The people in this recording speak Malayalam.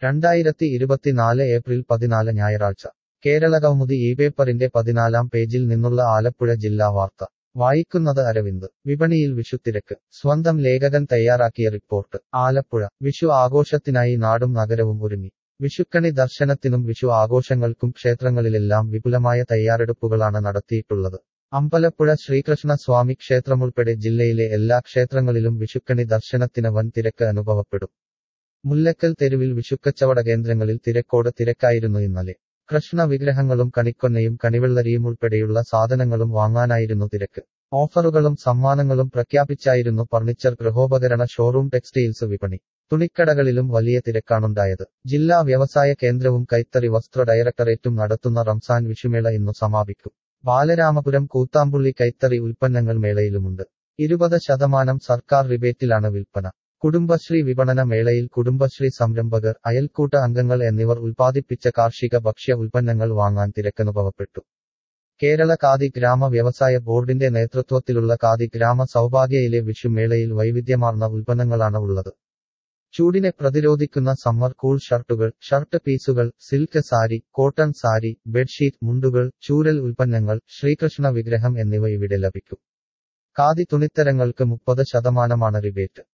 രണ്ടായിരത്തി ഇരുപത്തിനാല് ഏപ്രിൽ പതിനാല് ഞായറാഴ്ച കേരള കൗമുദി ഈ പേപ്പറിന്റെ പതിനാലാം പേജിൽ നിന്നുള്ള ആലപ്പുഴ ജില്ലാ വാർത്ത വായിക്കുന്നത് അരവിന്ദ് വിപണിയിൽ വിഷുത്തിരക്ക് സ്വന്തം ലേഖകൻ തയ്യാറാക്കിയ റിപ്പോർട്ട് ആലപ്പുഴ വിഷു ആഘോഷത്തിനായി നാടും നഗരവും ഒരുങ്ങി വിഷുക്കണി ദർശനത്തിനും വിഷു ആഘോഷങ്ങൾക്കും ക്ഷേത്രങ്ങളിലെല്ലാം വിപുലമായ തയ്യാറെടുപ്പുകളാണ് നടത്തിയിട്ടുള്ളത് അമ്പലപ്പുഴ ശ്രീകൃഷ്ണ സ്വാമി ക്ഷേത്രമുൾപ്പെടെ ജില്ലയിലെ എല്ലാ ക്ഷേത്രങ്ങളിലും വിഷുക്കണി ദർശനത്തിന് വൻ തിരക്ക് അനുഭവപ്പെടും മുല്ലക്കൽ തെരുവിൽ വിഷുക്കച്ചവട കേന്ദ്രങ്ങളിൽ തിരക്കോട് തിരക്കായിരുന്നു ഇന്നലെ കൃഷ്ണ വിഗ്രഹങ്ങളും കണിക്കൊന്നയും കണിവെള്ളരിയും ഉൾപ്പെടെയുള്ള സാധനങ്ങളും വാങ്ങാനായിരുന്നു തിരക്ക് ഓഫറുകളും സമ്മാനങ്ങളും പ്രഖ്യാപിച്ചായിരുന്നു ഫർണിച്ചർ ഗൃഹോപകരണ ഷോറൂം ടെക്സ്റ്റൈൽസ് വിപണി തുണിക്കടകളിലും വലിയ തിരക്കാണുണ്ടായത് ജില്ലാ വ്യവസായ കേന്ദ്രവും കൈത്തറി വസ്ത്ര ഡയറക്ടറേറ്റും നടത്തുന്ന റംസാൻ വിഷുമേള ഇന്നു സമാപിക്കും ബാലരാമപുരം കൂത്താമ്പുള്ളി കൈത്തറി ഉൽപ്പന്നങ്ങൾ മേളയിലുമുണ്ട് ഇരുപത് ശതമാനം സർക്കാർ റിബേറ്റിലാണ് വിൽപ്പന കുടുംബശ്രീ വിപണന മേളയിൽ കുടുംബശ്രീ സംരംഭകർ അയൽക്കൂട്ട അംഗങ്ങൾ എന്നിവർ ഉൽപ്പാദിപ്പിച്ച കാർഷിക ഭക്ഷ്യ ഉൽപ്പന്നങ്ങൾ വാങ്ങാൻ തിരക്കനുഭവപ്പെട്ടു കേരള ഖാദി ഗ്രാമ വ്യവസായ ബോർഡിന്റെ നേതൃത്വത്തിലുള്ള ഖാദി ഗ്രാമ സൗഭാഗ്യയിലെ വിഷുമേളയിൽ വൈവിധ്യമാർന്ന ഉൽപ്പന്നങ്ങളാണ് ഉള്ളത് ചൂടിനെ പ്രതിരോധിക്കുന്ന സമ്മർ കൂൾ ഷർട്ടുകൾ ഷർട്ട് പീസുകൾ silk sari cotton sari bedsheet മുണ്ടുകൾ ചൂരൽ ഉൽപ്പന്നങ്ങൾ ശ്രീകൃഷ്ണ വിഗ്രഹം എന്നിവ ഇവിടെ ലഭിക്കും ഖാദി തുണിത്തരങ്ങൾക്ക് മുപ്പത് ശതമാനമാണ് റിബേറ്റ്